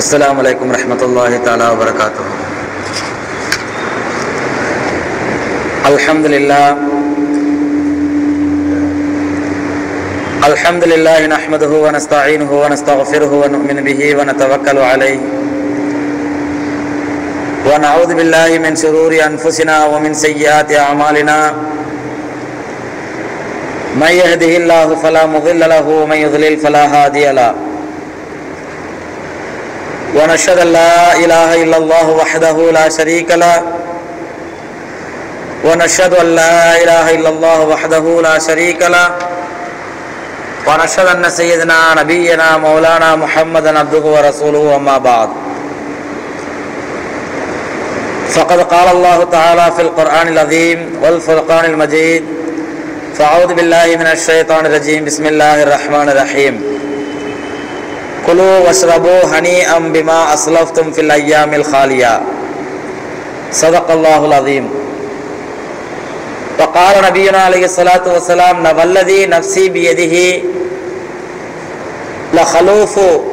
السلام عليكم ورحمة الله تعالى وبركاته الحمد لله الحمد لله نحمده ونستعينه ونستغفره ونؤمن به ونتوكل عليه ونعوذ بالله من شرور أنفسنا ومن سيئات أعمالنا من يهده الله فلا مضل له ومن يضلل فلا هادي له ونشهد ان لا اله الا الله وحده لا شريك له ونشهد ان لا اله الا الله وحده لا شريك له ونشهد ان سيدنا نبينا مولانا محمدا عبده ورسوله اما بعد فقد قال الله تعالى في القران العظيم والفرقان المجيد فاعوذ بالله من الشيطان الرجيم بسم الله الرحمن الرحيم كلوا واشربوا هنيئا بما اسلفتم في الايام الخاليه صدق الله العظيم وقال نبينا عليه الصلاه والسلام والذي نفسي بيده لخلوف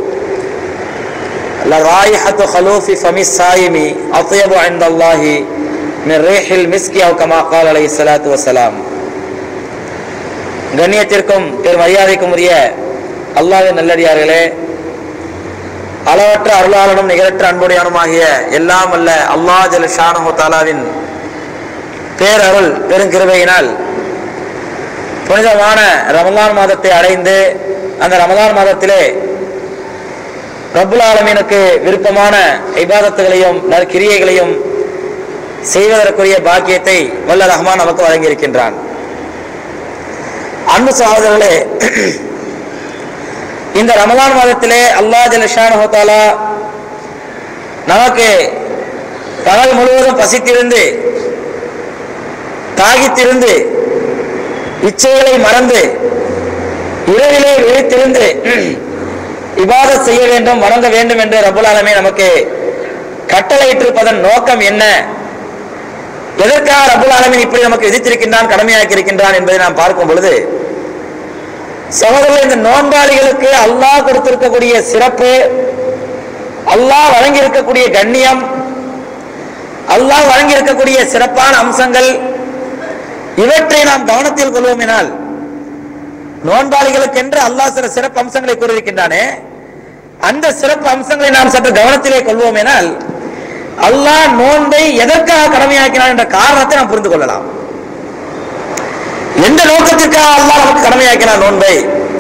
لرائحة خلوف فم الصائم أطيب عند الله من ريح المسك أو كما قال عليه الصلاة والسلام கண்ணியத்திற்கும் பெரும் மரியாதைக்கும் உரிய அல்லாஹ்வின் நல்லடியார்களே அளவற்ற அருளாளனும் நிகரற்ற அன்புடையானுமாகிய எல்லாம் அல்ல அல்லாஹ் ஜல் ஷானஹு தாலாவின் பேரருள் பெருங்கிருவையினால் புனிதமான ரமலான் மாதத்தை அடைந்து அந்த ரமலான் மாதத்திலே ரப்புல் ஆலமீனுக்கு விருப்பமான இபாதத்துகளையும் நற்கிரியைகளையும் செய்வதற்குரிய பாக்கியத்தை வல்ல ரஹ்மான் நமக்கு வழங்கியிருக்கின்றான் அன்பு சகோதரர்களே இந்த ரமலான் மாதத்திலே அல்லாஹ் ஜல்ஷானு தாலா நமக்கு பகல் முழுவதும் பசித்திருந்து தாகித்திருந்து இச்சைகளை மறந்து இரவிலே விழித்திருந்து இபாதத் செய்ய வேண்டும் வணங்க வேண்டும் என்று ரபுல் ஆலமே நமக்கு கட்டளையிட்டிருப்பதன் நோக்கம் என்ன எதற்காக ரபுல் ஆலமின் இப்படி நமக்கு விதித்திருக்கின்றான் கடமையாக்கி இருக்கின்றான் என்பதை நாம் பார்க்கும் பொழுது சகோதரர்கள் இந்த நோன்பாளிகளுக்கு அல்லாஹ் கொடுத்திருக்கக்கூடிய சிறப்பு அல்லாஹ் வழங்கி இருக்கக்கூடிய கண்ணியம் அல்லாஹ் வழங்கி இருக்கக்கூடிய சிறப்பான அம்சங்கள் இவற்றை நாம் கவனத்தில் கொள்வோமினால் நோன்பாளிகளுக்கு என்று அல்லாஹ் சில சிறப்பு அம்சங்களை கூறியிருக்கின்றானே அந்த சிறப்பு அம்சங்களை நாம் சற்று கவனத்திலே கொள்வோமேனால் அல்லாஹ் நோன்பை எதற்காக கடமையாக்கினான் என்ற காரணத்தை நாம் புரிந்து கொள்ளலாம் எந்த நோக்கத்திற்காக அல்லாஹ் நமக்கு கடமையாக்கினார் நோன்பை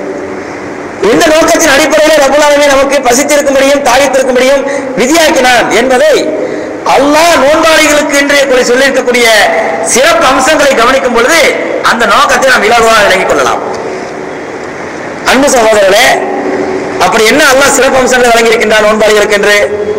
எந்த நோக்கத்தின் அடிப்படையில் ரகுலாலுமே நமக்கு பசித்திருக்கும்படியும் தாகித்திருக்கும்படியும் விதியாக்கினான் என்பதை அல்லாஹ் நோன்பாளிகளுக்கு என்று சொல்லியிருக்கக்கூடிய சிறப்பு அம்சங்களை கவனிக்கும் பொழுது அந்த நோக்கத்தை நாம் இலகுவாக விளங்கிக் கொள்ளலாம் அன்பு சகோதரர்களே அப்படி என்ன அல்லாஹ் சிறப்பு அம்சங்களை வழங்கியிருக்கின்றான் நோன்பாளிகளுக்கு என்று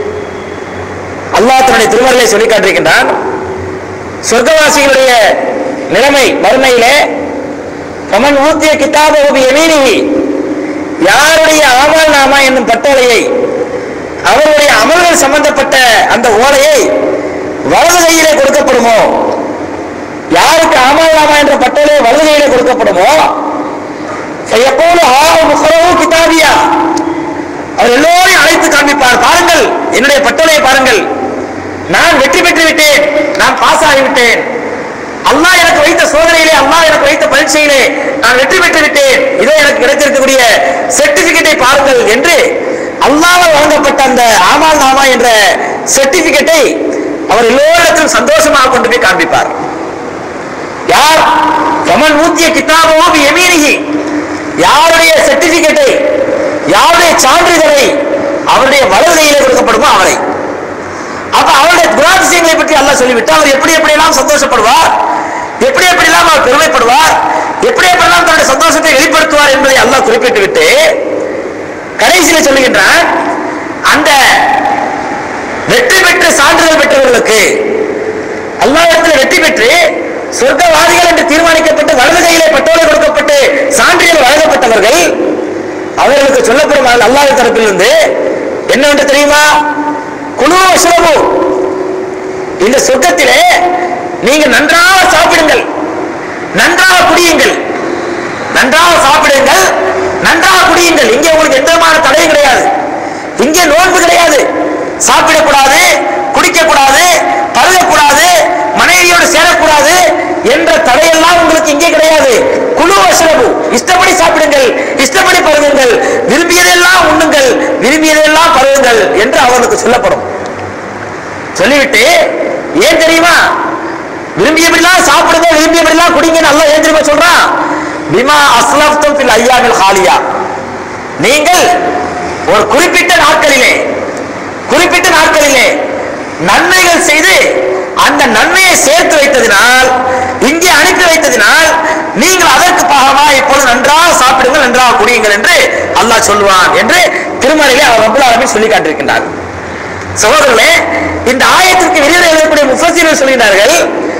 அல்லாஹ் தன்னுடைய திருமறையை சொல்லி காட்டிருக்கின்றான் சொர்க்கவாசிகளுடைய நிலைமை மறுமையிலே கமன் ஊத்திய கிதாப உபி எமீனிகி யாருடைய ஆமல் நாமா என்னும் பட்டோலையை அவருடைய அமல்கள் சம்பந்தப்பட்ட அந்த ஓலையை வலது கையிலே கொடுக்கப்படுமோ யாருக்கு ஆமல் நாமா என்ற பட்டோலை வலது கையிலே கொடுக்கப்படுமோ எப்போது ஆ கிதாபியா அவர் எல்லோரையும் அழைத்து காண்பிப்பார் பாருங்கள் என்னுடைய பட்டோலையை பாருங்கள் நான் வெற்றி பெற்று விட்டேன் நான் பாஸ் ஆகிவிட்டேன் அல்லாஹ் எனக்கு வைத்த சோதனையிலே அல்லாஹ் எனக்கு வைத்த பரீட்சையிலே நான் வெற்றி பெற்று விட்டேன் இதோ எனக்கு கிடைத்திருக்கக்கூடிய சர்டிபிகேட்டை பாருங்கள் என்று அல்லாஹ் வழங்கப்பட்ட அந்த ஆமால் நாமா என்ற சர்டிபிகேட்டை அவர் எல்லோரிடத்திலும் சந்தோஷமாக கொண்டு போய் காண்பிப்பார் யார் கமல் ஊத்திய கிதாபோ எமீனிகி யாருடைய சர்டிபிகேட்டை யாருடைய சான்றிதழை அவருடைய வலது கையிலே கொடுக்கப்படுமோ அவரை அப்ப அவருடைய குணாதிசயங்களை பற்றி அல்லாஹ் சொல்லிவிட்டு அவர் எப்படி எப்படி எல்லாம் சந்தோஷப்படுவார் எப்படி எப்படி எல்லாம் அவர் பெருமைப்படுவார் எப்படி எப்படிலாம் தன்னுடைய சந்தோஷத்தை வெளிப்படுத்துவார் என்பதை அல்லாஹ் குறிப்பிட்டு விட்டு கடைசியில் சொல்லுகின்றான் அந்த வெற்றி பெற்று சான்றிதழ் பெற்றவர்களுக்கு அல்லாஹிடத்தில் வெற்றி பெற்று சொர்க்கவாதிகள் என்று தீர்மானிக்கப்பட்டு வலது கையிலே பட்டோலை கொடுக்கப்பட்டு சான்றிதழ் வழங்கப்பட்டவர்கள் அவர்களுக்கு சொல்லப்படும் அல்லாஹ் தரப்பிலிருந்து என்னவென்று தெரியுமா குழு சுலபு இந்த சொர்க்கத்திலே நீங்க நன்றாக சாப்பிடுங்கள் நன்றாக குடியுங்கள் நன்றாக சாப்பிடுங்கள் நன்றாக குடியுங்கள் இங்கே உங்களுக்கு எந்த விதமான தடையும் கிடையாது இங்கே நோன்பு கிடையாது விரும்பியதெல்லாம் பருகுங்கள் என்று அவர்களுக்கு சொல்லப்படும் சொல்லிவிட்டு ஏன் தெரியுமா விரும்பியபடிலாம் சாப்பிடுங்க விரும்பியபடிலாம் குடிங்கன்னு அல்லாஹ் ஏன் தெரியுமா சொல்றான் பிமா அஸ்லஃப்தும் ஃபில் ஐயாமில் ஹாலியா நீங்கள் ஒரு குறிப்பிட்ட நாட்களிலே குறிப்பிட்ட நாட்களிலே நன்மைகள் செய்து அந்த நன்மையை சேர்த்து வைத்ததினால் இங்கே அனுப்பி வைத்ததினால் நீங்கள் அதற்கு பாகமா இப்பொழுது நன்றாக சாப்பிடுங்கள் நன்றாக குடியுங்கள் என்று அல்லாஹ் சொல்லுவான் என்று திருமறையிலே அவர் ரப்பல் ஆலமீன் சொல்லி காட்டியிருக்கின்றார் சகோதரர்களே இந்த ஆயத்திற்கு விரிவுரை எழுதக்கூடிய முஃபஸிர்கள் சொல்கிறார்கள்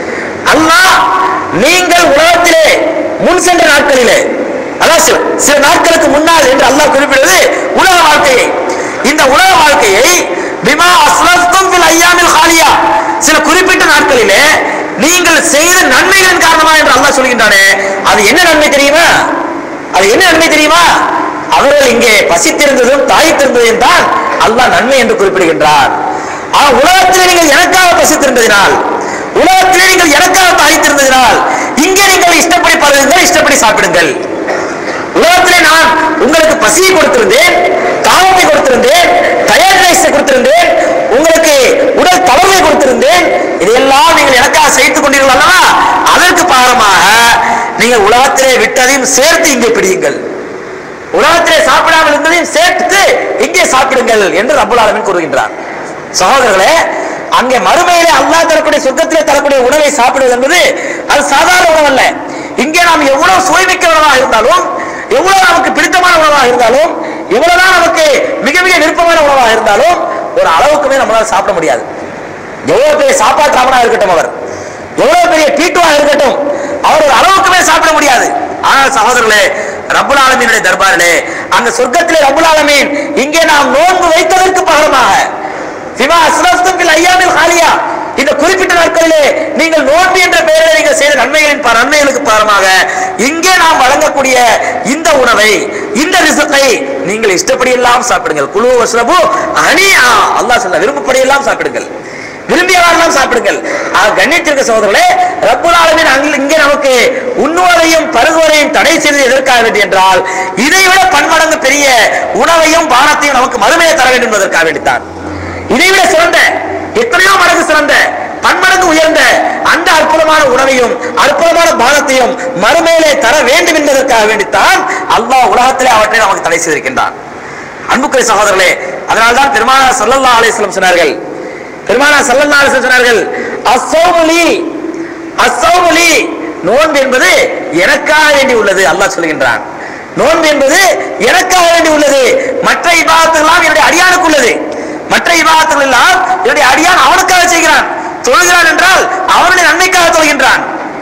அல்லாஹ் நீங்கள் உலகத்திலே முன் சென்ற நாட்களிலே அதாவது சில சில நாட்களுக்கு முன்னால் என்று அல்லாஹ் குறிப்பிடுவது உலக வாழ்க்கையை இந்த உலக வாழ்க்கையை பிமா அஸ்லஃப்தும் ஃபில் ஐயாமில் ஹாலியா சில குறிப்பிட்ட நாட்களிலே நீங்கள் செய்த நன்மைகளின் காரணமா என்று அல்லாஹ் சொல்கின்றானே அது என்ன நன்மை தெரியுமா அது என்ன நன்மை தெரியுமா அவர்கள் இங்கே பசித்திருந்ததும் தாய்த்திருந்ததையும் தான் அல்லாஹ் நன்மை என்று குறிப்பிடுகின்றார் ஆனா உலகத்திலே நீங்கள் எனக்காக பசித்திருந்ததினால் உலகத்திலே நீங்கள் எனக்காக தாய்த்திருந்ததினால் இங்கே நீங்கள் இஷ்டப்படி பருகுங்கள் இஷ்டப்படி சாப்பிடுங்கள் உலகத்திலே நான் உங்களுக்கு பசியை கொடுத்திருந்தேன் தாகத்தை கொடுத்திருந்தேன் டயர்ட்னஸை கொடுத்திருந்தேன் உங்களுக்கு உடல் தளர்வை கொடுத்திருந்தேன் இதையெல்லாம் நீங்கள் எனக்காக செய்து கொண்டீர்கள் அல்லவா அதற்கு பாரமாக நீங்கள் உலகத்திலே விட்டதையும் சேர்த்து இங்கே பிடியுங்கள் உலகத்திலே சாப்பிடாமல் இருந்ததையும் சேர்த்து இங்கே சாப்பிடுங்கள் என்று ரப்பல் ஆலமீன் கூறுகின்றார் சகோதரர்களே அங்கே மறுமையிலே அல்லாஹ் தரக்கூடிய சொர்க்கத்திலே தரக்கூடிய உணவை சாப்பிடுவது என்பது அது சாதாரண உணவு அல்ல இங்கே நாம் எவ்வளவு சுவைமிக்க உணவாக இருந்தாலும் எவ்வளவு நமக்கு பிடித்தமான உணவாக இருந்தாலும் எவ்வளவுதான் நமக்கு மிக மிக விருப்பமான உணவாக இருந்தாலும் ஒரு அளவுக்குமே நம்மளால சாப்பிட முடியாது எவ்வளவு பெரிய சாப்பாட்டு ராமனா இருக்கட்டும் அவர் எவ்வளவு பெரிய பீட்டுவாக இருக்கட்டும் அவர் ஒரு அளவுக்குமே சாப்பிட முடியாது ஆனால் சகோதரர்களே ரப்புல் ஆலமீனுடைய தர்பாரிலே அந்த சொர்க்கத்திலே ரப்புல் ஆலமீன் இங்கே நாம் நோன்பு வைத்ததற்கு பகரமாக சிவா அஸ்ரஸ்தும் பில் ஐயாமில் ஹாலியா இந்த குறிப்பிட்ட நாட்களிலே நீங்கள் நோன்பு என்ற பெயரில் நீங்கள் செய்த நன்மைகளின் ப- நன்மைகளுக்கு பாரமாக இங்கே நாம் வழங்கக்கூடிய இந்த உணவை இந்த ரிசத்தை நீங்கள் இஷ்டப்படி எல்லாம் சாப்பிடுங்கள் குழு வசனபு அணியா அல்லாஹ் சொல்ல விருப்பப்படி எல்லாம் சாப்பிடுங்கள் விரும்பியவாரெல்லாம் சாப்பிடுங்கள் ஆக கண்ணியத்திற்கு சகோதரர்களே ரப்புல் ஆலமீன் அங்கே இங்கே நமக்கு உண்ணுவதையும் பருகுவதையும் தடை செய்தது எதற்காக வேண்டி என்றால் இதைவிட பன்மடங்கு பெரிய உணவையும் பானத்தையும் நமக்கு மறுமையை தர வேண்டும் என்பதற்காக வேண்டித்தான் இதைவிட சிறந்த எத்தனையோ மடங்கு சிறந்த பன்மடங்கு உயர்ந்த அந்த அற்புதமான உணவையும் அற்புதமான பானத்தையும் மறுமையிலே தர வேண்டும் என்பதற்காக வேண்டித்தான் அல்லாஹ் உலகத்திலே அவற்றை நமக்கு தடை செய்திருக்கின்றான் அன்புக்குரிய சகோதரர்களே அதனால்தான் பெருமானார் ஸல்லல்லாஹு அலைஹி வஸல்லம் சொன்னார்கள் பெருமானார் ஸல்லல்லாஹு அலைஹி வஸல்லம் சொன்னார்கள் அஸ்ஸௌமுலி அஸ்ஸௌமுலி நோன்பு என்பது எனக்காக வேண்டி உள்ளது அல்லாஹ் சொல்கின்றான் நோன்பு என்பது எனக்காக வேண்டி உள்ளது மற்ற இபாதத்துகள் எல்லாம் என்னுடைய அடியானுக்கு உள்ளது மற்ற இபாதத்துகள் எல்லாம் என்னுடைய அடியான் அவனுக்காக செய்கிறான் தொழுகிறான் என்றால் அவனுடைய நன்மைக்காக தொழுகின்றான்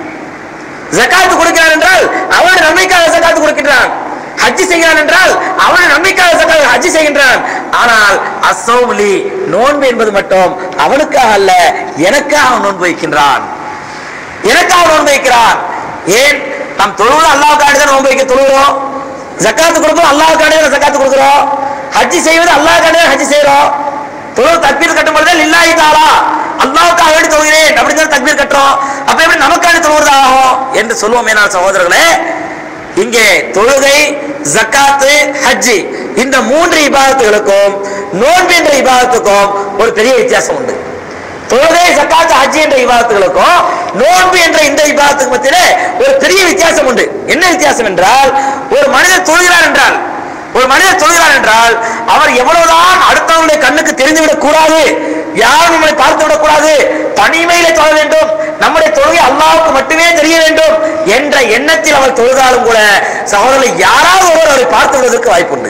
ஜகாத்து கொடுக்கிறான் என்றால் அவனுடைய நன்மைக்காக ஜகாத்து கொடுக்கின்றான் ஹஜ்ஜி செய்கிறான் என்றால் அவனுடைய நன்மைக்காக ஜகாத் ஹஜ்ஜி செய்கின்றான் ஆனால் அசௌலி நோன்பு என்பது மட்டும் அவனுக்காக அல்ல எனக்காக அவன் நோன்பு வைக்கின்றான் எனக்காக நோன்பு வைக்கிறான் ஏன் நாம் தொழுவது அல்லாவுக்காண்டி தான் நோன்பு வைக்க தொழுகிறோம் ஜக்காத்து கொடுக்கிறோம் அல்லாவுக்காண்டி தான் ஜக்காத்து கொடுக்கிறோம் ஹஜ்ஜி செய்வது அல்லாவுக்காண்டி தான் ஹஜ்ஜி செய்கிறோம் தொழுவு தக்பீர் கட்டும் பொழுது லில்லாஹி தாலா அல்லாவுக்காக வேண்டி தொழுகிறேன் அப்படின்னு சொல்லி தக்பீர் கட்டுறோம் அப்ப எப்படி நமக்காண்டி தொழுவது ஆகும் என்று சொல்லுவோம் ஏனால் சகோதரர்களே இங்கே தொழுகை ஜக்காத்து ஹஜ்ஜி இந்த மூன்று இபாதத்துகளுக்கும் நோன்பு என்ற இபாதத்துக்கும் ஒரு பெரிய வித்தியாசம் உண்டு தொழுகை ஜக்காத்து ஹஜ் என்ற இபாதத்துகளுக்கும் நோன்பு என்ற இந்த இபாதத்துக்கு மத்தியிலே ஒரு பெரிய வித்தியாசம் உண்டு என்ன வித்தியாசம் என்றால் ஒரு மனிதர் தொழுகிறார் என்றால் ஒரு மனிதர் தொழுகிறார் என்றால் அவர் எவ்வளவுதான் அடுத்தவங்களுடைய கண்ணுக்கு தெரிந்துவிடக் கூடாது யாரும் நம்மளை பார்த்து விடக்கூடாது தனிமையிலே தொழ வேண்டும் நம்முடைய தொழுகை அல்லாவுக்கு மட்டுமே தெரிய வேண்டும் என்ற எண்ணத்தில் அவர் தொழுதாலும் கூட சகோதரர் யாராவது ஒருவர் அவரை பார்த்து விடுவதற்கு வாய்ப்புண்டு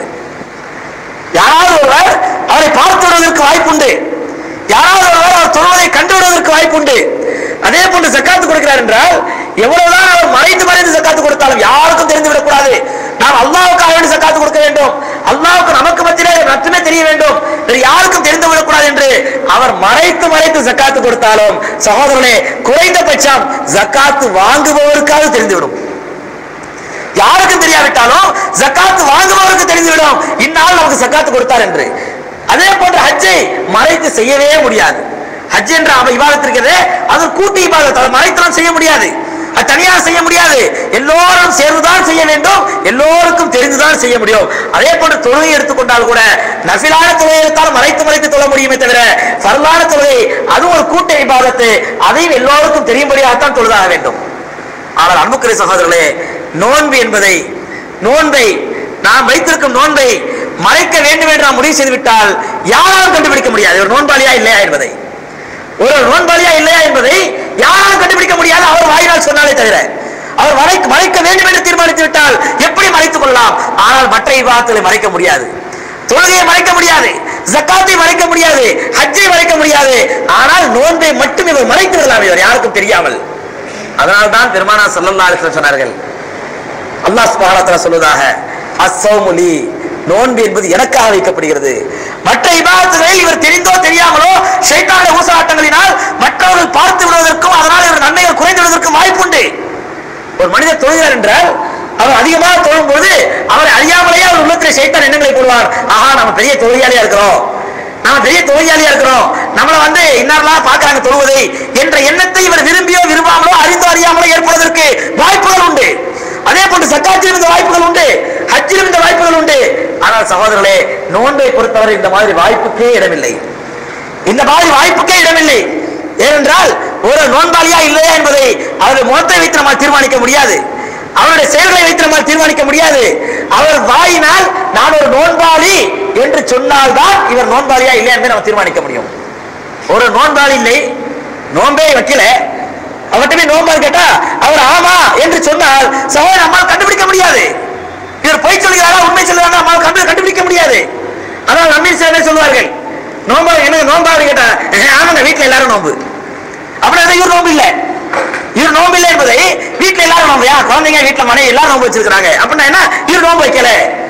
யாராவது ஒருவர் அவரை பார்த்து விடுவதற்கு வாய்ப்புண்டு யாராவது ஒருவர் அவர் தொழுவதை கண்டு விடுவதற்கு வாய்ப்புண்டு அதே போன்று ஜக்காத்து கொடுக்கிறார் என்றால் எவ்வளவுதான் அவர் மறைந்து மறைந்து ஜக்காத்து கொடுத்தாலும் யாருக்கும் தெரிந்து விடக்கூடாது நாம் அல்லாவுக்காக வேண்டி ஜக்காத்து கொடுக்க வேண்டும் அல்லாவுக்கு நமக்கு மத்தியிலே மட்டுமே தெரிய வேண்டும் வேறு யாருக்கும் தெரிந்து விடக்கூடாது என்று அவர் மறைத்து மறைத்து ஜக்காத்து கொடுத்தாலும் சகோதரனே குறைந்தபட்சம் ஜக்காத்து வாங்குபவருக்காவது தெரிந்துவிடும் யாருக்கும் தெரியாவிட்டாலும் ஜக்காத்து வாங்குபவருக்கு தெரிந்துவிடும் இந்நாள் நமக்கு ஜக்காத்து கொடுத்தார் என்று அதே போன்று ஹஜ்ஜை மறைத்து செய்யவே முடியாது ஹஜ் என்ற அவ இபாதத் இருக்கிறதே அது கூட்டு இபாதத் அதை மறைத்தெல்லாம் செய்ய முடியாது அது தனியாக செய்ய முடியாது எல்லோரும் சேர்ந்துதான் செய்ய வேண்டும் எல்லோருக்கும் தெரிந்துதான் செய்ய முடியும் அதே போன்று தொழுகை எடுத்துக்கொண்டால் கூட நஃபிலான தொழுகை எடுத்தால் மறைத்து மறைத்து தொழ முடியுமே தவிர ஃபர்லான தொழுகை அது ஒரு கூட்ட இபாதத்து அதையும் எல்லோருக்கும் தெரியும்படியாகத்தான் தொழுதாக வேண்டும் ஆனால் அன்புக்குரிய சகோதரர்களே நோன்பு என்பதை நோன்பை நாம் வைத்திருக்கும் நோன்பை மறைக்க வேண்டும் என்று நாம் முடிவு செய்து விட்டால் யாராலும் கண்டுபிடிக்க முடியாது ஒரு நோன்பாளியா இல்லையா என்பதை ஒரு நோன்பாளியா இல்லையா என்பதை யாராலும் கண்டுபிடிக்க முடியாது அவர் வாயினால் சொன்னாலே தவிர அவர் மறைக்க மறைக்க வேண்டும் என்று தீர்மானித்து விட்டால் எப்படி மறைத்துக் கொள்ளலாம் ஆனால் மற்ற விவாதங்களை மறைக்க முடியாது தொழுகையை மறைக்க முடியாது ஜக்காத்தை மறைக்க முடியாது ஹஜ்ஜை மறைக்க முடியாது ஆனால் நோன்பை மட்டும் இவர் மறைத்து விடலாம் இவர் யாருக்கும் தெரியாமல் அதனால்தான் பெருமானா சல்லல்லா அலிஸ்லாம் சொன்னார்கள் அல்லாஹ் சுப்ஹானஹு சொல்வதாக அஸ்ஸௌமுலி நோன்பு என்பது எனக்காக வைக்கப்படுகிறது மற்ற இபாதத்துகளில் இவர் தெரிந்தோ தெரியாமலோ ஷைத்தான ஊசலாட்டங்களினால் மற்றவர்கள் பார்த்து விடுவதற்கும் அதனால் இவர் நன்மைகள் குறைந்து விடுவதற்கும் வாய்ப்புண்டு ஒரு மனிதர் தொழுகிறார் என்றால் அவர் அதிகமாக தொழும் பொழுது அவரை அறியாமலேயே அவர் உள்ளத்தில் சைத்தான் எண்ணங்களை போடுவார் ஆஹா நம்ம பெரிய தொழிலாளியா இருக்கிறோம் நாம பெரிய தொழிலாளியா இருக்கிறோம் நம்மள வந்து இன்னாரெல்லாம் பார்க்கறாங்க தொழுவதை என்ற எண்ணத்தை இவர் விரும்பியோ விரும்பாமலோ அறிந்தோ அறியாமலோ ஏற்படுவதற்கு வாய்ப்புகள் உண்டு அதே போன்று சக்காத்திலும் இந்த வாய்ப்புகள் உண்டு ஹஜ்ஜிலும் இந்த வாய்ப்புகள் உண்டு ஆனால் சகோதரர்களே நோன்பை பொறுத்தவரை இந்த மாதிரி வாய்ப்புக்கே இடமில்லை இந்த மாதிரி வாய்ப்புக்கே இடமில்லை ஏனென்றால் ஒரு நோன்பாளியா இல்லையா என்பதை அவருடைய முகத்தை வைத்து நம்மால் தீர்மானிக்க முடியாது அவருடைய செயல்களை வைத்து நம்மால் தீர்மானிக்க முடியாது அவர் வாயினால் நான் ஒரு நோன்பாளி என்று சொன்னால்தான் இவர் நோன்பாளியா இல்லையா என்பதை நம்ம தீர்மானிக்க முடியும் ஒரு நோன்பாளி இல்லை நோன்பே வைக்கல அவர்கிட்ட போய் நோன்பாளி கேட்டா அவர் ஆமா என்று சொன்னால் சகோதரர் நம்மால் கண்டுபிடிக்க முடியாது இவர் பொய் சொல்கிறாரா உண்மை சொல்கிறாரா நம்மால் கண்டு கண்டுபிடிக்க முடியாது ஆனால் நம்மில் சில பேர் சொல்வார்கள் நோம்பா எனக்கு நோம்பாடு கேட்டா "அஹ், ஆமாங்க வீட்டுல எல்லாரும் நோம்பு அப்படின்னா இவர் நோம்பு இல்ல இவர் நோம்பு இல்லை என்பதை வீட்டுல எல்லாரும் நோம்பு யா குழந்தைங்க வீட்டுல மனைவி எல்லாரும் நோம்பு வச்சிருக்காங்க அப்படின்னா என்ன இவர் நோம்பு வைக்கல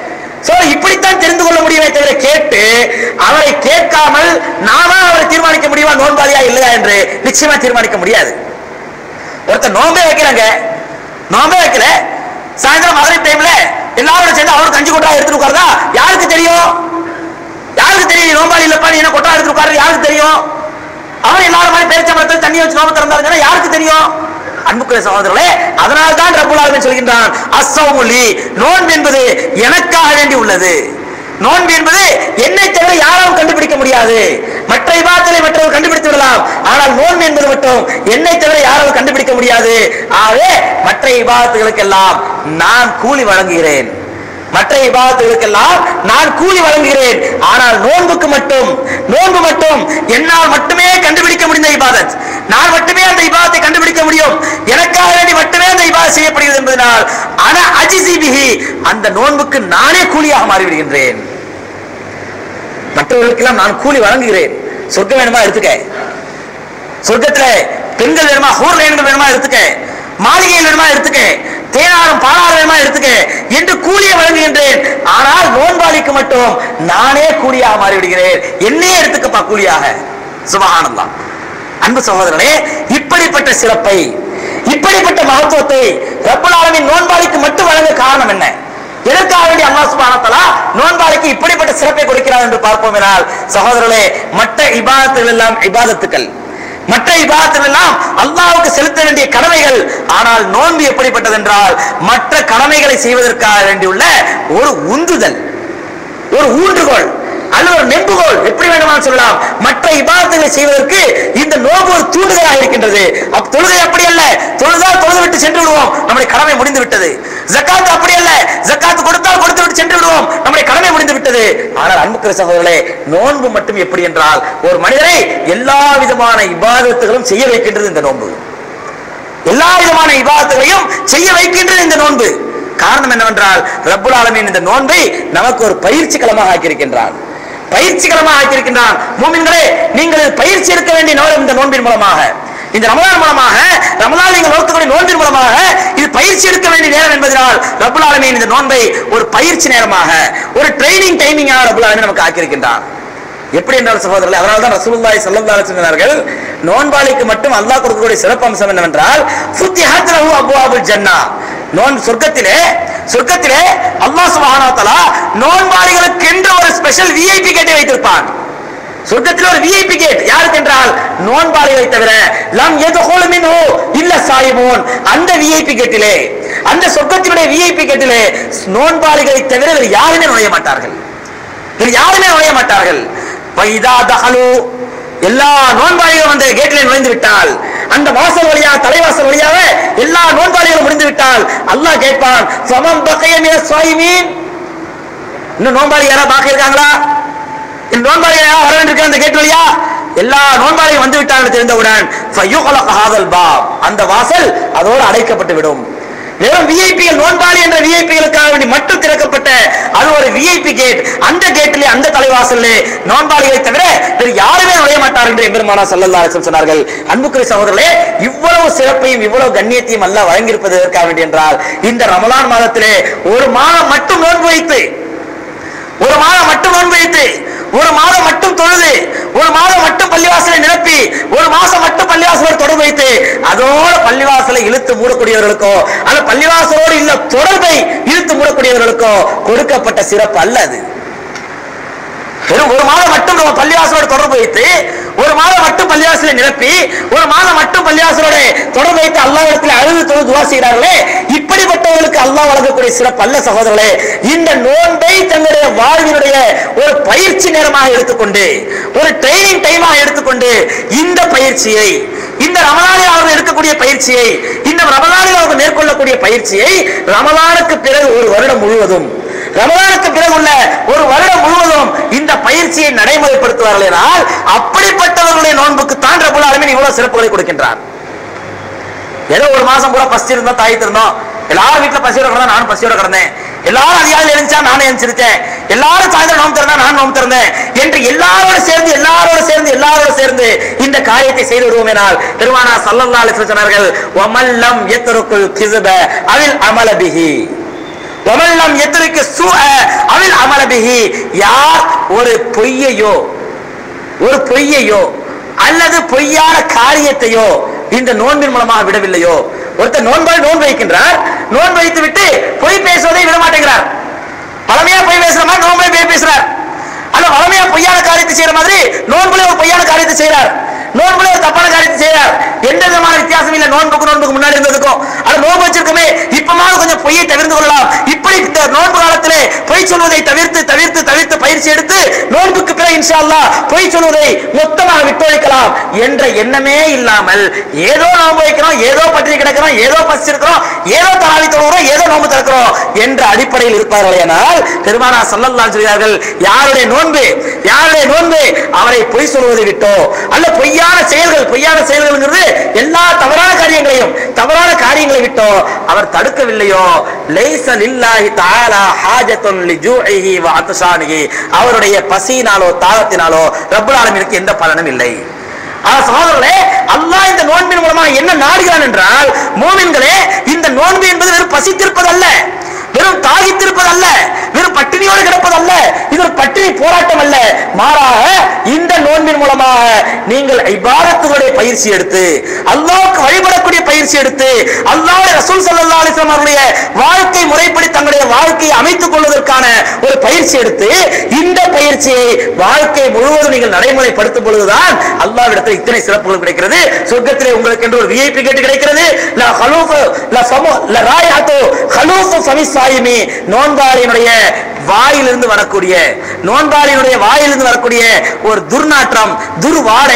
சோ இப்படித்தான் தெரிந்து கொள்ள முடியுமே தவிர கேட்டு அவரை கேட்காமல் நாம அவரை தீர்மானிக்க முடியுமா நோன்பாளியா இல்லையா என்று நிச்சயமா தீர்மானிக்க முடியாது ஒருத்தர் நோம்பே வைக்கிறாங்க நோம்பே வைக்கல சாயந்தரம் மதுரை டைம்ல எல்லாரோட சேர்ந்து அவருக்கு கஞ்சி கொட்டா எடுத்துட்டு உட்காருதா யாருக்கு தெரியும் யாருக்கு தெரியும் நோம்பாளி இல்லப்பா நீ என்ன கொட்டா எடுத்து உட்காரு யாருக்கு தெரியும் அவன் எல்லாரும் மாதிரி பேரிச்ச மரத்தில் தண்ணி வச்சு நோம்பு திறந்தாருன்னா யாருக்கு தெரியும் அன்புக்குரிய சகோதரர்களே அதனால தான் ரப்புல் ஆலமீன் சொல்கின்றான் அஸ்ஸௌமுலி நோன்பு என்பது எனக்காக வேண்டி உள்ளது நோன்பு என்பது என்னை தவிர யாராலும் கண்டுபிடிக்க முடியாது மற்ற இபாதத்தை மற்றவர் கண்டுபிடித்து விடலாம் ஆனால் நோன்பு என்பது மட்டும் என்னை தவிர யாராலும் கண்டுபிடிக்க முடியாது ஆகவே மற்ற இபாதத்துகளுக்கெல்லாம் நான் கூலி வழங்குகிறேன் மற்ற இபாதத்துகளுக்கெல்லாம் நான் கூலி வழங்குகிறேன் ஆனால் நோன்புக்கு மட்டும் நோன்பு மட்டும் என்னால் மட்டுமே கண்டுபிடிக்க முடிந்த இபாதத் நான் மட்டுமே அந்த இபாதத்தை கண்டுபிடிக்க முடியும் எனக்காக வேண்டி மட்டுமே அந்த இபாதத் செய்யப்படுகிறது என்பதனால் அன அஜிசி பிஹி அந்த நோன்புக்கு நானே கூலியாக மாறிவிடுகின்றேன் மற்றவர்களுக்கெல்லாம் நான் கூலி வழங்குகிறேன் சொர்க்கம் வேணுமா எடுத்துக்க சொர்க்கத்துல பெண்கள் வேணுமா ஹூர் லைன்கள் வேணுமா எடுத்துக்க மாளிகையில் வேணுமா எடுத்துக்க தேனாரம் பாலாறு வேணுமா எடுத்துக்க என்று கூலியை வழங்குகின்றேன் ஆனால் நோன்பாளிக்கு மட்டும் நானே கூலியாக மாறிவிடுகிறேன் என்னையே எடுத்துக்கப்பா கூலியாக சுபஹானல்லாஹ் அன்பு சகோதரனே இப்படிப்பட்ட சிறப்பை இப்படிப்பட்ட மகத்துவத்தை ரப்பல் ஆலமீன் நோன்பாளிக்கு மட்டும் வழங்க காரணம் என்ன எதற்காக வேண்டிய அல்லாஹ் சுப்ஹானஹு வ தஆலா நோன்பாளிக்கு இப்படிப்பட்ட சிறப்பை கொடுக்கிறார் என்று பார்ப்போம் என்றால் சகோதரர்களே மற்ற இபாதத்துகள் எல்லாம் இபாதத்துக்கள் மற்ற இபாதத்துகள் எல்லாம் அல்லாஹ்வுக்கு செலுத்த வேண்டிய கடமைகள் ஆனால் நோன்பு எப்படிப்பட்டது என்றால் மற்ற கடமைகளை செய்வதற்காக வேண்டியுள்ள ஒரு உந்துதல் ஒரு ஊன்றுகோல் அல்லது ஒரு நெம்புகோல் எப்படி வேண்டுமானாலும் சொல்லலாம் மற்ற இபாதத்துகளை செய்வதற்கு இந்த நோன்பு ஒரு தூண்டுதலாக இருக்கின்றது அப் தொழுகை அப்படி அல்ல தொழுதால் தொழுது விட்டு சென்று விடுவோம் நம்முடைய கடமை முடிந்து விட்டது ஜக்காத் அப்படி அல்ல ஜக்காத் கொடுத்தால் கொடுத்து விட்டு சென்று விடுவோம் நம்முடைய கடமை முடிந்து விட்டது ஆனால் அன்புக்கிற சகோதரர்களே நோன்பு மட்டும் எப்படி என்றால் ஒரு மனிதரை எல்லா விதமான இபாதத்துகளும் செய்ய வைக்கின்றது இந்த நோன்பு எல்லா விதமான இபாதத்துகளையும் செய்ய வைக்கின்றது இந்த நோன்பு காரணம் என்னவென்றால் ரப்புல் ஆலமீன் இந்த நோன்பை நமக்கு ஒரு பயிற்சி களமாக ஆக்கியிருக்கின்றான் பயிற்சி களமாக ஆக்கியிருக்கின்றான் மூமின்களே நீங்கள் இது பயிற்சி எடுக்க வேண்டிய நேரம் இந்த நோன்பின் மூலமாக இந்த ரமலான் மூலமாக ரமலான் நீங்கள் நோக்கக்கூடிய நோன்பின் மூலமாக இது பயிற்சி எடுக்க வேண்டிய நேரம் என்பதனால் ரப்புல் ஆலமீன் இந்த நோன்பை ஒரு பயிற்சி நேரமாக ஒரு ட்ரைனிங் டைமிங்காக ரப்புல் ஆலமீன் நமக்கு ஆக்கியிருக்கின்றான் எப்படி என்றால் சகோதரர்களே அதனால தான் ரசூலுல்லாஹி ஸல்லல்லாஹு அலைஹி சொன்னார்கள் நோன்பாளிக்கு மட்டும் அல்லாஹ் கொடுக்கக்கூடிய சிறப்பு அம்சம் என்னவென்றால் ஃபுத்திஹத் லஹு அப்வாபுல் ஜன்னா நோன் சொர்க்கத்திலே சொர்க்கத்திலே அல்லாஹ் சுப்ஹானஹு வ தஆலா நோன்பாளிகளுக்கு என்று ஒரு ஸ்பெஷல் விஐபி கேட்டை வைத்திருப்பான் சொர்க்கத்தில் ஒரு விஐபி கேட் யாருக்கு என்றால் நோன்பாளிகளை தவிர லம் எதுகோல் மின்ஹு இல்ல சாயிமோன் அந்த விஐபி கேட்டிலே அந்த சொர்க்கத்தினுடைய விஐபி கேட்டிலே நோன்பாளிகளை தவிர வேறு யாருமே நுழைய மாட்டார்கள் வேறு யாருமே நுழைய மாட்டார்கள் வைதா தஹலு எல்லா நோன்பாளிகளும் அந்த கேட்டிலே நுழைந்து விட்டால் அந்த வாசல் வழியாக தலைவாசல் வழியாக எல்லா நோன்பாளிகளும் முடிந்து விட்டால் அல்லாஹ் கேட்பான் சமம் பக்கைய மின சாயிமீன் இன்னும் நோன்பாளி யாரா பாக்க இருக்காங்களா இந்த நோன்பாளி யாரா வர வேண்டியிருக்க அந்த கேட் வழியா எல்லா நோன்பாளியும் வந்து விட்டார்கள் தெரிந்தவுடன் ஃபயுகலக ஹாதல் பாப் அந்த வாசல் அதோடு அடைக்கப்பட்டு விடும் வெறும் விஐபிகள் நோன்பாளி என்ற விஐபிகளுக்காக வேண்டி மட்டும் திறக்கப்பட்ட அது ஒரு விஐபி கேட் அந்த கேட்டிலே அந்த தலைவாசல்லே நோன்பாளிகளை தவிர வேறு யாருமே நுழைய மாட்டார் என்று எம்பெருமானா சல்லல்லாஹு அலைஹி வஸல்லம் சொன்னார்கள் அன்புக்குரிய சகோதரர்களே இவ்வளவு சிறப்பையும் இவ்வளவு கண்ணியத்தையும் அல்லாஹ் வழங்கியிருப்பது எதற்காக வேண்டி என்றால் இந்த ரமலான் மாதத்திலே ஒரு மாதம் மட்டும் நோன்பு வைத்து ஒரு மாதம் மட்டும் நோன்பு வைத்து ஒரு மாதம் மட்டும் தொழுது ஒரு மாதம் மட்டும் பள்ளிவாசலை நிரப்பி ஒரு மாசம் மட்டும் பள்ளிவாசலை தொடர்பு வைத்து அதோட பள்ளிவாசலை இழுத்து மூடக்கூடியவர்களுக்கோ அந்த பள்ளிவாசலோடு இல்ல தொடர்பை இழுத்து மூடக்கூடியவர்களுக்கோ கொடுக்கப்பட்ட சிறப்பு அல்ல அது வெறும் ஒரு மாதம் மட்டும் நம்ம பள்ளிவாசலோட தொடர்பு வைத்து ஒரு மாதம் மட்டும் பள்ளிவாசலை நிரப்பி ஒரு மாதம் மட்டும் பள்ளிவாசலோட தொடர்பு வைத்து அல்லாஹ்விடத்தில் அழுது தொழுது துவா செய்கிறார்களே இப்படிப்பட்டவர்களுக்கு அல்லாஹ் வழங்கக்கூடிய சிறப்பு அல்ல சகோதரர்களே இந்த நோன்பை தங்களுடைய வாழ்வினுடைய ஒரு பயிற்சி நேரமாக எடுத்துக்கொண்டு ஒரு ட்ரைனிங் டைமாக எடுத்துக்கொண்டு இந்த பயிற்சியை இந்த ரமலானில் அவர்கள் எடுக்கக்கூடிய பயிற்சியை இந்த ரமலானில் அவர்கள் மேற்கொள்ளக்கூடிய பயிற்சியை ரமலானுக்கு பிறகு ஒரு வருடம் முழுவதும் ரமலானுக்கு பிறகு உள்ள ஒரு வருடம் முழுவதும் இந்த பயிற்சியை நடைமுறைப்படுத்துவார்கள் என்றால் அப்படிப்பட்டவர்களுடைய நோன்புக்கு தான் ரபுல் ஆலமீன் இவ்வளவு சிறப்புகளை கொடுக்கின்றார் ஏதோ ஒரு மாசம் பூரா பசி இருந்தோம் தாய்த்து இருந்தோம் எல்லாரும் வீட்டுல பசியோட கிடந்தா நானும் பசியோட கிடந்தேன் எல்லாரும் அதிகாலையில் எழுந்தா நானும் எழுந்திருச்சேன் எல்லாரும் சாயந்தரம் நோம்பு திறந்தா நான் நோம்பு திறந்தேன் என்று எல்லாரோட சேர்ந்து எல்லாரோட சேர்ந்து எல்லாரோட சேர்ந்து இந்த காரியத்தை செய்து விடுவோமேனால் பெருமானா சல்லல்லா அலிஸ்வ சொன்னார்கள் ஒமல்லம் எத்தருக்குள் கிசுப அவில் அமலபிஹி ஒமல்லம் எத்தருக்கு சு அவில் அமலபிஹி யார் ஒரு பொய்யையோ ஒரு பொய்யையோ அல்லது பொய்யான காரியத்தையோ இந்த நோன்பின் மூலமாக விடவில்லையோ ஒருத்தர் நோன்பால் நோன்பு வைக்கின்றார் நோன்பு வைத்து விட்டு பொய் பேசுவதை விட மாட்டேங்கிறார் பழமையா பொய் பேசுற மாதிரி நோன்பை பொய் பேசுறார் அல்ல வளமையா பொய்யான காரியத்தை செய்யற மாதிரி நோன்புல ஒரு பொய்யான காரியத்தை செய்யறார் நோன்புல ஒரு தப்பான காரியத்தை செய்யறார் எந்த விதமான வித்தியாசம் இல்ல நோன்புக்கு நோன்புக்கு முன்னாடி இருந்ததுக்கும் அது நோன்பு வச்சிருக்கோமே இப்பமாவது கொஞ்சம் பொய்யை தவிர்த்து கொள்ளலாம் இப்படி இந்த நோன்பு காலத்திலே பொய் சொல்வதை தவிர்த்து தவிர்த்து தவிர்த்து பயிற்சி எடுத்து நோன்புக்கு பிறகு இன்ஷா அல்லாஹ் பொய் சொல்வதை மொத்தமாக விட்டொழிக்கலாம் என்ற எண்ணமே இல்லாமல் ஏதோ நோன்பு வைக்கிறோம் ஏதோ பட்டினி கிடக்கிறோம் ஏதோ பசிச்சிருக்கிறோம் ஏதோ தராவி தொழுகிறோம் ஏதோ நோன்பு திறக்கிறோம் என்ற அடிப்படையில் இருப்பார்கள் ஆனால் பெருமானா சல்லல்லா சொல்கிறார்கள் யாருடைய நோன்பு யாருடைய நோன்பு அவரை பொய் சொல்வதை விட்டோ அல்ல பொய்யான செயல்கள் பொய்யான செயல்கள்ங்கிறது எல்லா தவறான காரியங்களையும் தவறான காரியங்களை விட்டோ அவர் தடுக்கவில்லையோ லைஸ லில்லாஹி தஆலா ஹாஜத்துன் லிஜூஇஹி வ அத்ஷானிஹி அவருடைய பசியினாலோ தாகத்தினாலோ ரப்பல் ஆலமீனுக்கு எந்த பலனும் இல்லை ஆனா சகோதரர்களே அல்லாஹ் இந்த நோன்பின் மூலமாக என்ன நாடுகிறான் என்றால் மோமின்களே இந்த நோன்பு என்பது வெறும் பசித்திருப்பதல்ல வெறும் தாகித்திருப்பதல்ல வெறும் பட்டினியோடு கிடப்பதல்ல இது ஒரு பட்டினி போராட்டம் அல்ல மாறாக இந்த நோன்பின் மூலமாக நீங்கள் இபாரத்துடைய பயிற்சி எடுத்து அல்லாஹ்வுக்கு வழிபடக்கூடிய பயிற்சி எடுத்து அல்லாஹ்வுடைய ரசூல் ஸல்லல்லாஹு அலைஹி வஸல்லம் அவருடைய வாழ்க்கை முறைப்படி தங்களுடைய வாழ்க்கையை அமைத்துக் கொள்வதற்கான ஒரு பயிற்சி எடுத்து இந்த பயிற்சியை வாழ்க்கை முழுவதும் நீங்கள் நடைமுறைப்படுத்தும் பொழுதுதான் அல்லாஹ்விடத்தில் இத்தனை சிறப்புகள் கிடைக்கிறது சொர்க்கத்திலே உங்களுக்கு என்று ஒரு விஐபி கேட்டு கிடைக்கிறது லா ஹலூஃபு லா ஃபமு லா ராயாத்து ஹலூஃபு ஃபமி சாயிமி நோன்பாளியினுடைய வாயிலிருந்து வரக்கூடிய நோன்பாளியினுடைய வாயிலிருந்து வரக்கூடிய ஒரு துர்நாற்றம் துர்வாடை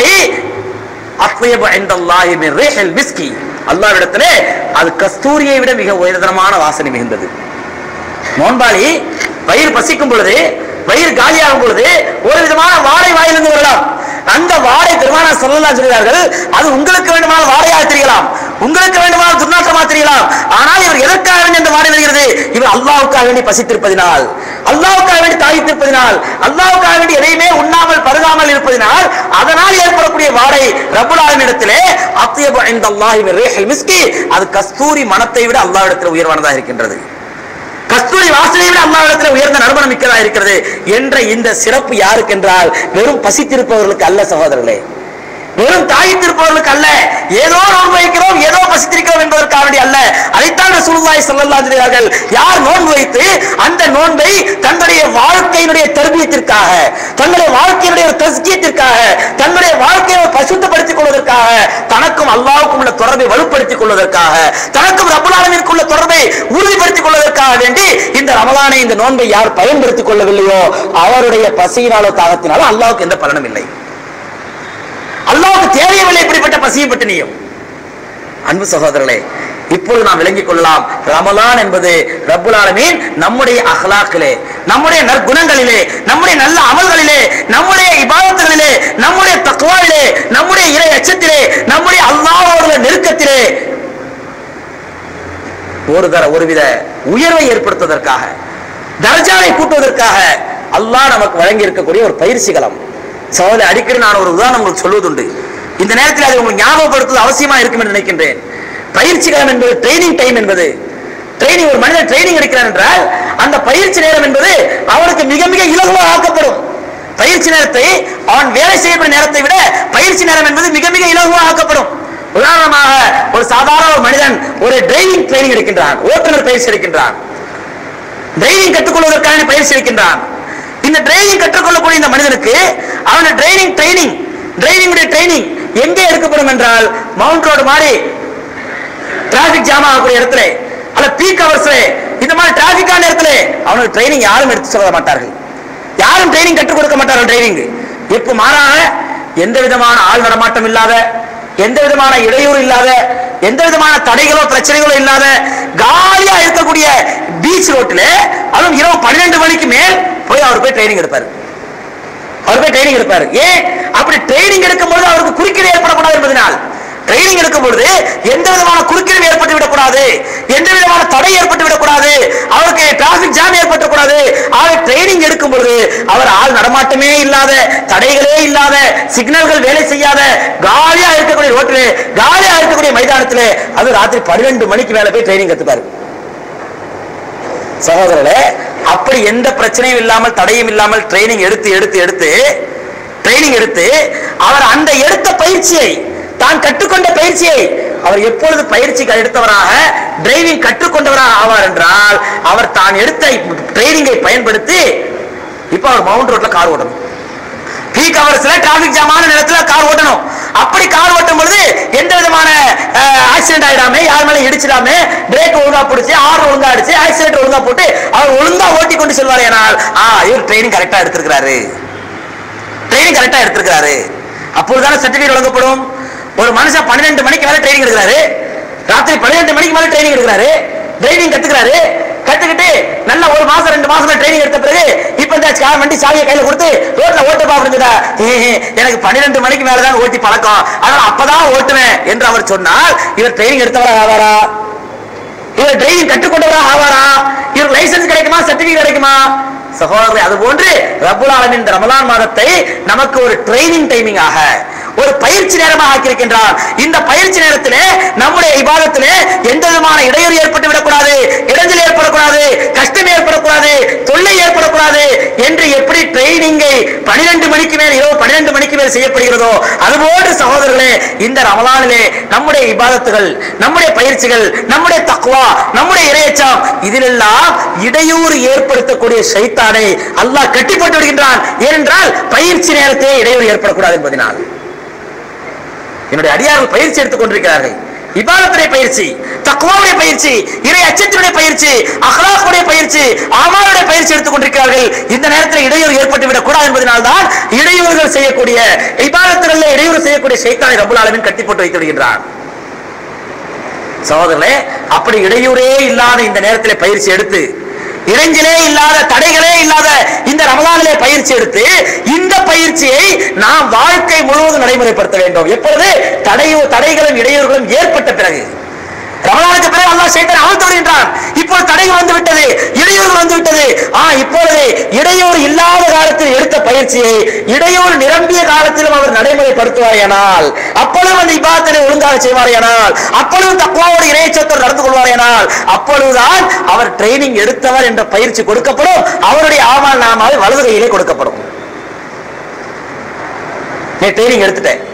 அத்யப இந்தல்லாஹி மின் ரீஹில் மிஸ்கி அல்லாஹ்விடத்திலே அது கஸ்தூரியை விட மிக உயர்தரமான வாசனை மிகுந்தது நோன்பாளி வயிறு பசிக்கும் பொழுது வயிறு காலியாகும் பொழுது ஒரு விதமான வாடை வாயிலிருந்து வரலாம் அந்த வாடை பெருமான சொல்லலாம் சொல்கிறார்கள் அது உங்களுக்கு வேண்டுமான வாடையாக தெரியலாம் உங்களுக்கு வேண்டுமான துர்நாற்றமாக தெரியலாம் ஆனால் இவர் எதற்காக வேண்டி அந்த வாடை வருகிறது இவர் அல்லாவுக்காக வேண்டி பசித்திருப்பதினால் அல்லாவுக்காக வேண்டி தாகித்திருப்பதினால் அல்லாவுக்காக வேண்டி எதையுமே உண்ணாமல் பருகாமல் இருப்பதினால் அதனால் ஏற்படக்கூடிய வாடை ரபுல் இடத்திலே அத்தியப இந்த அல்லாஹி மிஸ்கி அது கஸ்தூரி மனத்தை விட அல்லாஹ்விடத்தில் உயர்வானதாக இருக்கின்றது கஸ்தூரி வாசனை விட அல்லாவிடத்தில் உயர்ந்த நறுமணம் மிக்கதா இருக்கிறது என்ற இந்த சிறப்பு யாருக்கு என்றால் வெறும் பசித்திருப்பவர்களுக்கு அல்ல சகோதரர்களே வெறும் தாயித்திருப்பவர்களுக்கு அல்ல ஏதோ நோன்பு வைக்கிறோம் ஏதோ பசித்திருக்கிறோம் என்பதற்காக வேண்டி அல்ல அதைத்தான் ரசூலுல்லாஹி ஸல்லல்லாஹு அலைஹி அவர்கள் யார் நோன்பு வைத்து அந்த நோன்பை தன்னுடைய வாழ்க்கையினுடைய தர்பியத்திற்காக தன்னுடைய வாழ்க்கையினுடைய ஒரு தஸ்கியத்திற்காக தன்னுடைய வாழ்க்கையை பசுத்தப்படுத்திக் கொள்வதற்காக தனக்கும் அல்லாஹ்வுக்கும் உள்ள தொடர்பை வலுப்படுத்திக் கொள்வதற்காக தனக்கும் ரப்பல் ஆலமீனுக்கும் உள்ள தொடர்பை உறுதிப்படுத்திக் கொள்வதற்காக வேண்டி இந்த ரமலானை இந்த நோன்பை யார் பயன்படுத்திக் கொள்ளவில்லையோ அவருடைய பசியினாலோ தாகத்தினாலோ அல்லாஹ்வுக்கு எந்த பலனும் இல்லை அல்லாஹ்வுக்கு தேவையில்லை இப்படிப்பட்ட பசியும் பட்டினியும் அன்பு சகோதரர்களே இப்பொழுது நாம் விளங்கிக் கொள்ளலாம் ரமலான் என்பது ரப்புல் ஆலமீன் நம்முடைய அஹ்லாக்கிலே நம்முடைய நற்குணங்களிலே நம்முடைய நல்ல அமல்களிலே நம்முடைய இபாதத்துகளிலே நம்முடைய தக்குவாவிலே நம்முடைய இறை அச்சத்திலே நம்முடைய அல்லாஹ்வோட நெருக்கத்திலே ஒரு தர ஒருவித உயர்வை ஏற்படுத்துவதற்காக தர்ஜாவை கூட்டுவதற்காக அல்லாஹ் நமக்கு வழங்கி இருக்கக்கூடிய ஒரு பயிற்சி களம் சோதனை அடிக்கடி நான் ஒரு உதாரணம் உங்களுக்கு சொல்வதுண்டு இந்த நேரத்தில் அதை உங்களுக்கு ஞாபகப்படுத்துவது அவசியமா இருக்கும் என்று நினைக்கின்றேன் பயிற்சி களம் என்பது ட்ரைனிங் டைம் என்பது ட்ரைனிங் ஒரு மனிதன் ட்ரைனிங் எடுக்கிறான் என்றால் அந்த பயிற்சி நேரம் என்பது அவனுக்கு மிக மிக இலகுவாக ஆக்கப்படும் பயிற்சி நேரத்தை அவன் வேலை செய்யக்கூடிய நேரத்தை விட பயிற்சி நேரம் என்பது மிக மிக இலகுவாக ஆக்கப்படும் உதாரணமாக ஒரு சாதாரண ஒரு மனிதன் ஒரு டிரைவிங் ட்ரைனிங் எடுக்கின்றான் ஓட்டுநர் பயிற்சி எடுக்கின்றான் டிரைவிங் கற்றுக்கொள்வதற்கான பயிற்சி இருக்கின்றான் இந்த டிரைவிங் கற்றுக்கொள்ளக்கூடிய இந்த மனிதனுக்கு அவன டிரைவிங் ட்ரைனிங் டிரைவிங் ட்ரைனிங் எங்கே எடுக்கப்படும் என்றால் மவுண்ட் ரோடு மாதிரி டிராபிக் ஜாம் ஆகக்கூடிய இடத்துல அல்ல பீக் ஹவர்ஸ்ல இந்த மாதிரி டிராபிக்கான இடத்துல அவனுக்கு ட்ரைனிங் யாரும் எடுத்து சொல்ல மாட்டார்கள் யாரும் ட்ரைனிங் கற்றுக் கொடுக்க மாட்டார்கள் ட்ரைனிங் இப்போ மாறாக எந்த விதமான ஆள் நடமாட்டம் இல்லாத எந்த விதமான இடையூறு இல்லாத எந்த விதமான தடைகளோ பிரச்சனைகளோ இல்லாத காலியா இருக்கக்கூடிய பீச் ரோட்ல அதுவும் இரவு பன்னிரெண்டு மணிக்கு மேல் போய் அவர் போய் ட்ரைனிங் எடுப்பாரு அவர் போய் ட்ரைனிங் எடுப்பாரு ஏன் அப்படி ட்ரைனிங் எடுக்கும்போது அவருக்கு குறுக்கீடு ஏற்படக்கூடாது என்பதனால் ட்ரைனிங் எடுக்கும் பொழுது எந்த விதமான குறுக்கீடு ஏற்பட்டு விடக்கூடாது எந்த விதமான தடை ஏற்பட்டு விடக்கூடாது அவருக்கு டிராபிக் ஜாம் ஏற்பட்டக்கூடாது அவர் ட்ரைனிங் எடுக்கும் பொழுது அவர் ஆள் நடமாட்டமே இல்லாத தடைகளே இல்லாத சிக்னல்கள் வேலை செய்யாத காலியா இருக்கக்கூடிய ரோட்டில் காலியா இருக்கக்கூடிய மைதானத்தில் அது ராத்திரி பன்னிரெண்டு மணிக்கு மேல போய் ட்ரைனிங் கத்துப்பாரு சகோதரர்களே அப்படி எந்த பிரச்சனையும் இல்லாமல் தடையும் இல்லாமல் ட்ரைனிங் எடுத்து எடுத்து எடுத்து ட்ரைனிங் எடுத்து அவர் அந்த எடுத்த பயிற்சியை தான் கற்றுக்கொண்ட பயிற்சியை அவர் எப்பொழுது பயிற்சி எடுத்தவராக டிரைவிங் கற்றுக்கொண்டவராக ஆவார் என்றால் அவர் தான் எடுத்த ட்ரைனிங்கை பயன்படுத்தி இப்ப அவர் மவுண்ட் ரோட்ல கார் ஓட்டணும் பீக் ஹவர்ஸ்ல டிராபிக் ஜாமான நேரத்துல கார் ஓட்டணும் அப்படி கார் ஓட்டும் பொழுது எந்த விதமான ஆக்சிடென்ட் ஆயிடாம யார் மேல இடிச்சிடாம பிரேக் ஒழுங்கா பிடிச்சி ஆர் ஒழுங்கா அடிச்சு ஆக்சிடென்ட் ஒழுங்கா போட்டு அவர் ஒழுங்கா ஓட்டி கொண்டு செல்வார் ஏனால் ஆ இவர் ட்ரைனிங் கரெக்டா எடுத்திருக்கிறாரு ட்ரைனிங் கரெக்டா எடுத்திருக்கிறாரு அப்பொழுதுதானே சர்டிபிகேட் வழங்கப்படும் ஒரு மனுஷன் பன்னிரெண்டு மணிக்கு மேல ட்ரைனிங் எடுக்கிறாரு ராத்திரி பன்னிரெண்டு மணிக்கு மேல ட்ரைனிங் எடுக்கிறாரு டிரைவிங் கத்துக்கிறாரு கத்துக்கிட்டு நல்ல ஒரு மாசம் ரெண்டு மாசம் ட்ரைனிங் எடுத்த பிறகு இப்ப இந்த கார் வண்டி சாவியை கையில கொடுத்து ரோட்ல ஓட்டப்பா அப்படிங்குதா எனக்கு பன்னிரெண்டு மணிக்கு மேலதான் ஓட்டி பழக்கம் அதனால அப்பதான் ஓட்டுவேன் என்று அவர் சொன்னால் இவர் ட்ரைனிங் எடுத்தவரா ஆவாரா இவர் டிரைவிங் கற்றுக்கொண்டவராக ஆவாரா இவர் லைசன்ஸ் கிடைக்குமா சர்டிபிகேட் கிடைக்குமா சகோதரரை அது போன்று ரபுல் ஆலமின் இந்த ரமலான் மாதத்தை நமக்கு ஒரு ட்ரைனிங் டைமிங்காக ஒரு பயிற்சி நேரமாக ஆக்கியிருக்கின்றான் இந்த பயிற்சி நேரத்திலே நம்முடைய இபாதத்திலே எந்த விதமான இடையூறு ஏற்பட்டு விடக்கூடாது இடைஞ்சல் ஏற்படக்கூடாது கஷ்டம் ஏற்படக்கூடாது தொல்லை ஏற்படக்கூடாது என்று எப்படி ட்ரைனிங்கை பனிரெண்டு மணிக்கு மேல் இரவு பன்னிரண்டு மணிக்கு மேல் செய்யப்படுகிறதோ அதுபோன்று சகோதரர்களே இந்த ரமலானிலே நம்முடைய இபாதத்துகள் நம்முடைய பயிற்சிகள் நம்முடைய தக்குவா நம்முடைய இறையச்சம் இதிலெல்லாம் இடையூறு ஏற்படுத்தக்கூடிய சைத்தானை அல்லாஹ் கட்டி போட்டு விடுகின்றான் ஏனென்றால் பயிற்சி நேரத்திலே இடையூறு ஏற்படக்கூடாது என்பதனால் என்னுடைய அடியார்கள் பயிற்சி எடுத்துக் கொண்டிருக்கிறார்கள் இபாதத்துடைய பயிற்சி தக்குவாவுடைய பயிற்சி இறை அச்சத்தினுடைய பயிற்சி அஹ்லாக்குடைய பயிற்சி ஆமாருடைய பயிற்சி எடுத்துக் கொண்டிருக்கிறார்கள் இந்த நேரத்தில் இடையூறு ஏற்பட்டு விடக் கூடாது என்பதனால் தான் இடையூறுகள் செய்யக்கூடிய இபாதத்துகளில் இடையூறு செய்யக்கூடிய சைத்தானை ரபுல் ஆலமின் கட்டி போட்டு வைத்து விடுகின்றான் சகோதரர்களே அப்படி இடையூறே இல்லாத இந்த நேரத்தில் பயிற்சி எடுத்து இடைஞ்சலே இல்லாத தடைகளே இல்லாத இந்த ரமலானிலே பயிற்சி எடுத்து இந்த பயிற்சியை நாம் வாழ்க்கை முழுவதும் நடைமுறைப்படுத்த வேண்டும் எப்பொழுது தடையோ தடைகளும் இடையூறுகளும் ஏற்பட்ட பிறகு ரமலானுக்கு பிறகு அல்லாஹ் சைத்தான் அமர்த்து வருகின்றான் இப்போது தடைகள் வந்து விட்டது இடையூறுகள் வந்து விட்டது ஆ இப்பொழுது இடையூறு இல்லாத காலத்தில் எடுத்த பயிற்சியை இடையூறு நிரம்பிய காலத்திலும் அவர் நடைமுறைப்படுத்துவாரேனால் அப்பொழுது அந்த இபாதத்தை ஒழுங்காக செய்வாரேனால் அப்பொழுது தக்குவாவோட இறைச்சத்தோடு நடந்து கொள்வாரேனால் அப்பொழுதுதான் அவர் ட்ரைனிங் எடுத்தவர் என்ற பயிற்சி கொடுக்கப்படும் அவருடைய ஆமால் நாமாவை வலது கையிலே கொடுக்கப்படும் நீ ட்ரைனிங் எடுத்துட்டேன்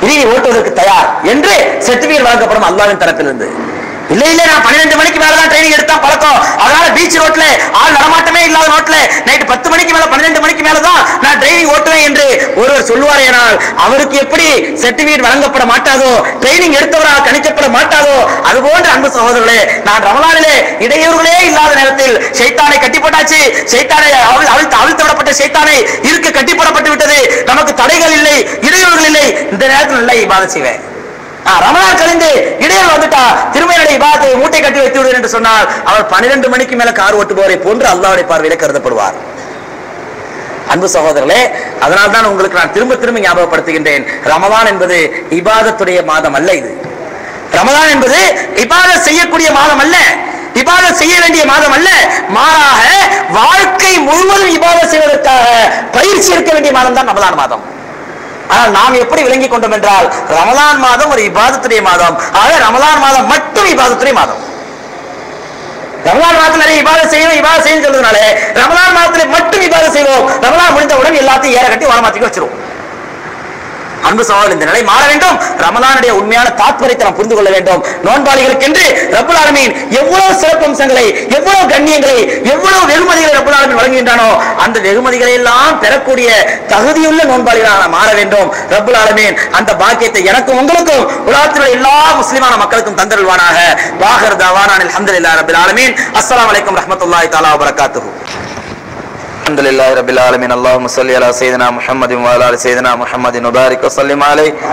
இனி நீ ஓட்டுவதற்கு தயார் என்று சர்டிபிகேட் வழங்கப்படும் அல்லாவின் தரப்பிலிருந்து இல்ல இல்ல நான் பன்னிரெண்டு மணிக்கு மேல தான் ட்ரைனிங் எடுத்தா பழக்கம் அதனால பீச் ரோட்ல ஆள் நடமாட்டமே இல்லாத ரோட்ல நைட் பத்து மணிக்கு மேல பன்னிரெண்டு மணிக்கு மேல தான் நான் டிரைவிங் ஓட்டுவேன் என்று ஒருவர் சொல்லுவாரேனால் அவருக்கு எப்படி சர்டிபிகேட் வழங்கப்பட மாட்டாதோ ட்ரைனிங் எடுத்தவரால் கணிக்கப்பட மாட்டாதோ அதுபோன்ற அன்பு சகோதரர்களே நான் ரமலானிலே இடையூறுகளே இல்லாத நேரத்தில் சைத்தானை கட்டி போட்டாச்சு சைத்தானை அவிழ்- அவிழ்த்து அவிழ்த்து விடப்பட்ட சைத்தானை இருக்க கட்டி போடப்பட்டு விட்டது நமக்கு தடைகள் இல்லை இடையூறுகள் இல்லை இந்த நேரத்தில் நல்லா இபாதத் செய்வேன் ஆ, ரமலான் கழிந்து இடையில் வந்துட்டா திருமையுடைய இபாதத்தை மூட்டை கட்டி வைத்து விடுவேன் என்று சொன்னால் அவர் பன்னிரண்டு மணிக்கு மேல கார் ஓட்டுபவரை போன்று அல்லாஹ்வுடைய பார்வையில கருதப்படுவார் அன்பு சகோதரர்களே அதனால் தான் உங்களுக்கு நான் திரும்ப திரும்ப ஞாபகப்படுத்துகின்றேன் ரமலான் என்பது இபாதத்துடைய மாதம் அல்ல இது ரமலான் என்பது இபாதத் செய்யக்கூடிய மாதம் அல்ல இபாதத் செய்ய வேண்டிய மாதம் அல்ல மாறாக வாழ்க்கை முழுவதும் இபாதத் செய்வதற்காக பயிற்சி இருக்க வேண்டிய மாதம் தான் ரமலான் மாதம் ஆனால் நாம் எப்படி விளங்கிக் கொண்டோம் என்றால் ரமலான் மாதம் ஒரு இபாதத்துடைய மாதம் ஆக ரமலான் மாதம் மட்டும் இபாதத்துடைய மாதம் ரமலான் மாதத்துல நிறைய இபாதத் செய்யணும் இபாதத் செய்யணும் சொல்றதுனால ரமலான் மாதத்துல மட்டும் இபாதத் செய்வோம் ரமலான் முடிந்தவுடன் எல்லாத்தையும் ஏற கட்டி ஓரமாத்திக்க வச்சிருவோம் அன்பு சவால் இந்த நிலை மாற வேண்டும் ரமலானுடைய உண்மையான தாத்பரியத்தை நாம் புரிந்து கொள்ள வேண்டும் நோன்பாளிகளுக்கென்று ரப்புல் ஆலமீன் எவ்வளவு சிறப்பம்சங்களை எவ்வளவு கண்ணியங்களை எவ்வளவு வெகுமதிகளை ரப்புல் ஆலமீன் வழங்குகின்றானோ அந்த வெகுமதிகளை எல்லாம் பெறக்கூடிய தகுதியுள்ள நோன்பாளிகளாக நாம் மாற வேண்டும் ரப்புல் ஆலமீன் அந்த பாக்கியத்தை எனக்கும் உங்களுக்கும் உலகத்தில் உள்ள எல்லா முஸ்லிமான மக்களுக்கும் தந்தருள்வானாக வாகர் தவானான் அல்ஹம்துலில்லாஹி ரப்பில் ஆலமீன் அஸ்ஸலாமு அலைக்கும் ரஹ்மத்துல்லாஹி தஆலா வ பரக்காத்துஹு الحمد لله رب العالمين اللهم صل على سيدنا محمد وعلى ال سيدنا محمد وبارك وسلم عليه